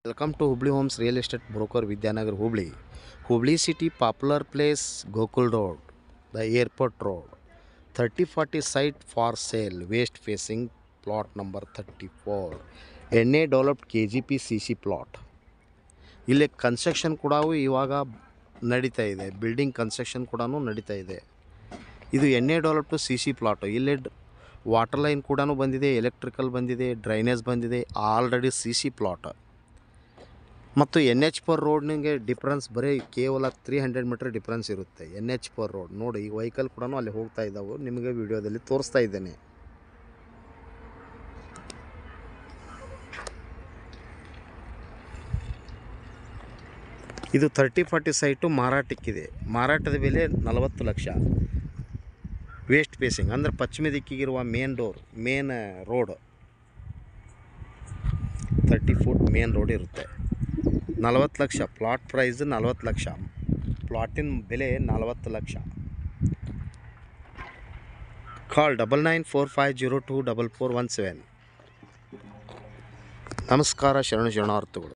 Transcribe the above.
welcome to Hubli homes real estate broker Vidyanagar Hubli Hubli city popular place Gokul road the airport road thirty forty site for sale west facing plot number thirty four N A developed K G P C C plot ಇಲ್ಲಿ construction ಕೂಡ ಇವಾಗ ನಡೀತಾ ಇದೆ building construction ಕೂಡ ನಡೀತಾ ಇದೆ ಇದು N A developed C C plot ಇಲ್ಲಿ ವಾಟರ್ ಲೈನ್ ಕೂಡ ಬಂದಿದೆ ಎಲೆಕ್ಟ್ರಿಕಲ್ ಬಂದಿದೆ ಡ್ರೈನೇಜ್ ಬಂದಿದೆ ಆಲ್ರೆಡಿ ಸಿ ಸಿ ಪ್ಲಾಟ್ ಮತ್ತು ಎನ್ ಎಚ್ ಪರ್ ರೋಡ್ನಿಗೆ ಡಿಫ್ರೆನ್ಸ್ ಬರೀ ಕೇವಲ ತ್ರೀ ಹಂಡ್ರೆಡ್ ಮೀಟರ್ ಡಿಫ್ರೆನ್ಸ್ ಇರುತ್ತೆ ಎನ್ ಎಚ್ ಪರ್ ರೋಡ್ ನೋಡಿ ಈ ವೆಹಿಕಲ್ ಕೂಡ ಅಲ್ಲಿ ಹೋಗ್ತಾ ಇದ್ದಾವೆ ನಿಮಗೆ ವಿಡಿಯೋದಲ್ಲಿ ತೋರಿಸ್ತಾ ಇದ್ದೇನೆ ಇದು ತರ್ಟಿ ಫಾರ್ಟಿ ಸೈಟು ಮಾರಾಟಕ್ಕಿದೆ ಮಾರಾಟದ ಬೆಲೆ ನಲವತ್ತು ಲಕ್ಷ ವೇಸ್ಟ್ ಫೇಸಿಂಗ್ ಅಂದರೆ ಪಶ್ಚಿಮ ದಿಕ್ಕಿಗಿರುವ main door main road thirty foot main road ಇರುತ್ತೆ ನಲವತ್ತು ಲಕ್ಷ ಪ್ಲಾಟ್ ಪ್ರೈಸ್ ನಲವತ್ತು ಲಕ್ಷ ಪ್ಲಾಟಿನ ಬೆಲೆ ನಲವತ್ತು lakh call double nine four five zero two double four one seven ನಮಸ್ಕಾರ ಶರಣ ಶರಣಾರ್ಥಿಗಳು